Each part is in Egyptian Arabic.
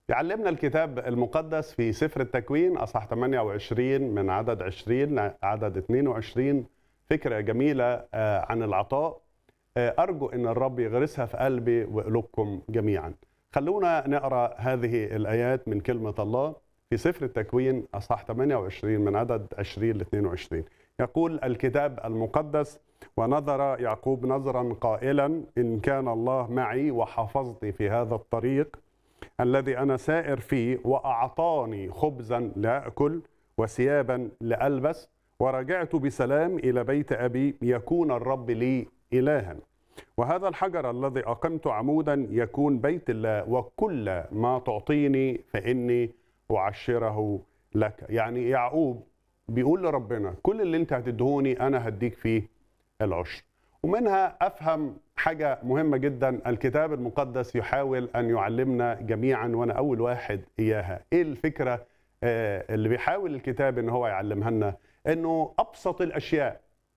يعلمنا الكتاب المقدس في سفر التكوين اصح 28 من عدد 20 لعدد 22 فكره جميله آه، عن العطاء آه، ارجو ان الرب يغرسها في قلبي وقلوبكم جميعا. خلونا نقرا هذه الايات من كلمه الله في سفر التكوين اصح 28 من عدد 20 ل 22. يقول الكتاب المقدس ونظر يعقوب نظرا قائلا ان كان الله معي وحفظني في هذا الطريق الذي انا سائر فيه واعطاني خبزا لاكل وثيابا لالبس ورجعت بسلام الى بيت ابي يكون الرب لي الها وهذا الحجر الذي اقمت عمودا يكون بيت الله وكل ما تعطيني فاني اعشره لك يعني يعقوب بيقول لربنا كل اللي انت هتدهوني انا هديك فيه العشر ومنها افهم حاجه مهمه جدا الكتاب المقدس يحاول ان يعلمنا جميعا وانا اول واحد اياها ايه الفكره آه، اللي بيحاول الكتاب ان هو يعلمها لنا انه ابسط الاشياء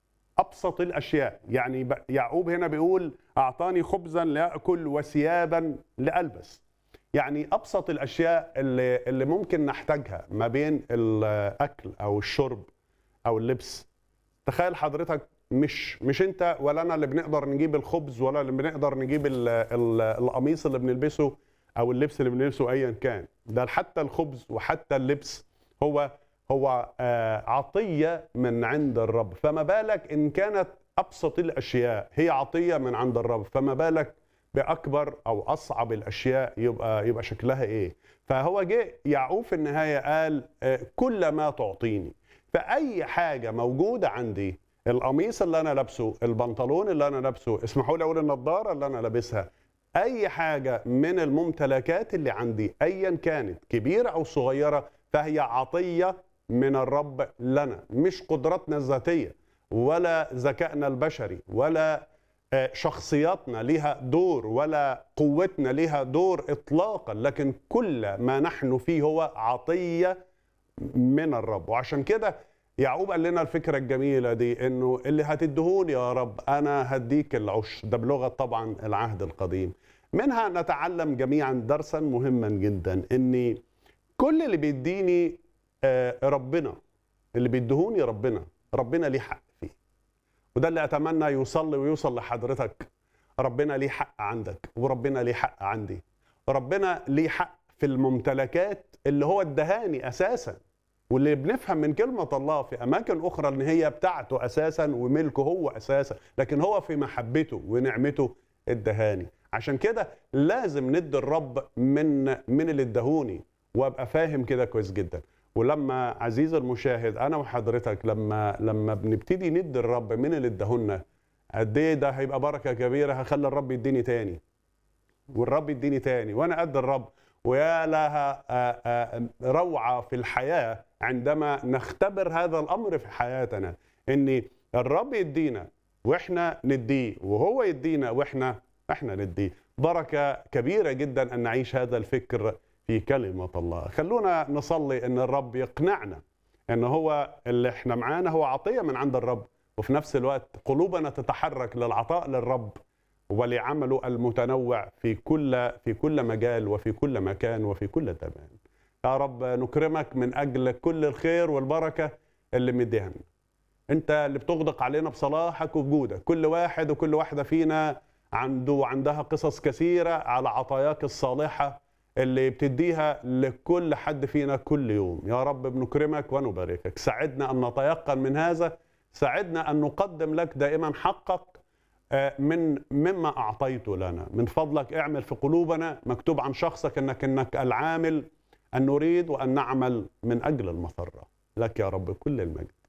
ابسط الاشياء يعني ب- يعقوب هنا بيقول اعطاني خبزا لاكل وثيابا لالبس يعني ابسط الاشياء اللي اللي ممكن نحتاجها ما بين الاكل او الشرب او اللبس تخيل حضرتك مش مش انت ولا انا اللي بنقدر نجيب الخبز ولا اللي بنقدر نجيب ال ال القميص اللي بنلبسه او اللبس اللي بنلبسه ايا كان ده حتى الخبز وحتى اللبس هو هو آه، عطيه من عند الرب فما بالك ان كانت ابسط الاشياء هي عطيه من عند الرب فما بالك باكبر او اصعب الاشياء يبقى يبقى شكلها ايه فهو جه يعقوب في النهايه قال آه، كل ما تعطيني فاي حاجه موجوده عندي القميص اللي انا لابسه البنطلون اللي انا لابسه اسمحوا لي اقول النضاره اللي انا لابسها اي حاجه من الممتلكات اللي عندي ايا كانت كبيره او صغيره فهي عطيه من الرب لنا مش قدراتنا الذاتيه ولا ذكائنا البشري ولا آه، شخصياتنا لها دور ولا قوتنا لها دور اطلاقا لكن كل ما نحن فيه هو عطيه من الرب وعشان كده يعقوب قال لنا الفكره الجميله دي انه اللي هتدهوني يا رب انا هديك العشر ده بلغه طبعا العهد القديم منها نتعلم جميعا درسا مهما جدا اني كل اللي بيديني آه، ربنا اللي بيدهوني ربنا ربنا ليه حق فيه وده اللي اتمنى يوصل لي ويوصل لحضرتك ربنا ليه حق عندك وربنا ليه حق عندي ربنا ليه حق في الممتلكات اللي هو ادهاني اساسا واللي بنفهم من كلمة الله في أماكن أخرى إن هي بتاعته أساسا وملكه هو أساسا لكن هو في محبته ونعمته ادهاني عشان كده لازم ندي الرب من من اللي ادهوني وابقى فاهم كده كويس جدا ولما عزيزي المشاهد انا وحضرتك لما لما بنبتدي ندي الرب من اللي اداهولنا قد ايه ده هيبقى بركه كبيره هخلي الرب يديني تاني والرب يديني تاني وانا قد الرب ويا لها آه، آه، روعه في الحياه عندما نختبر هذا الامر في حياتنا ان الرب يدينا واحنا نديه وهو يدينا واحنا احنا نديه بركه كبيره جدا ان نعيش هذا الفكر في كلمه الله خلونا نصلي ان الرب يقنعنا ان هو اللي احنا معانا هو عطيه من عند الرب وفي نفس الوقت قلوبنا تتحرك للعطاء للرب ولعمله المتنوع في كل في كل مجال وفي كل مكان وفي كل زمان. يا رب نكرمك من اجل كل الخير والبركه اللي مديها لنا. انت اللي بتغدق علينا بصلاحك وبجودك، كل واحد وكل واحده فينا عنده وعندها قصص كثيره على عطاياك الصالحه اللي بتديها لكل حد فينا كل يوم، يا رب بنكرمك ونباركك، ساعدنا ان نتيقن من هذا، ساعدنا ان نقدم لك دائما حقك آه، من مما اعطيته لنا من فضلك اعمل في قلوبنا مكتوب عن شخصك انك انك العامل ان نريد وان نعمل من اجل المسره لك يا رب كل المجد